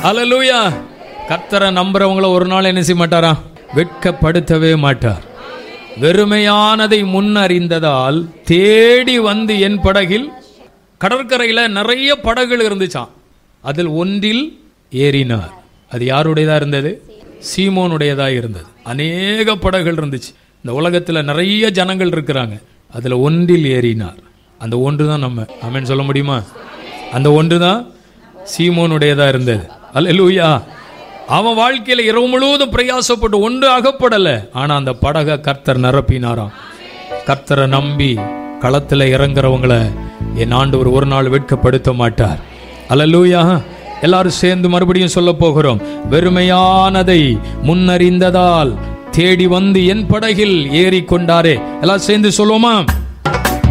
அல்லேலூயா கர்த்தரை நம்புறவங்கள ஒரு நாள் என்ன செய்ய மாட்டாரா வெட்கப்படுத்தவே மாட்டார் வெறுமையானதை முன்னறிந்ததால் தேடி வந்து என் படகில் கடற்கரையில் நிறைய படகுகள் இருந்துச்சாம் அதில் ஒன்றில் ஏறினார் அது யாருடையதா இருந்தது சீமோனுடையதா இருந்தது அநேக படகுகள் இருந்துச்சு இந்த உலகத்தில் நிறைய ஜனங்கள் இருக்கிறாங்க அதில் ஒன்றில் ஏறினார் அந்த ஒன்று தான் நம்ம ஆமென் சொல்ல முடியுமா அந்த ஒன்று தான் சீமோனுடையதா இருந்தது அல்லேலூயா அவன் வாழ்க்கையில இரவு முழுவதும் பிரயாசப்பட்டு ஒன்று அகப்படல ஆனா அந்த படகை கர்த்தர் நிரப்பினாராம் கர்த்தரை நம்பி களத்துல இறங்குறவங்கள என் ஆண்டவர் ஒரு நாள் வெட்கப்படுத்த மாட்டார் அல்லேலூயா எல்லாரும் சேர்ந்து மறுபடியும் சொல்ல போகிறோம் வெறுமையானதை முன்னறிந்ததால் தேடி வந்து என் படகில் ஏறி கொண்டாரே எல்லாரும் சேர்ந்து சொல்லுவோமா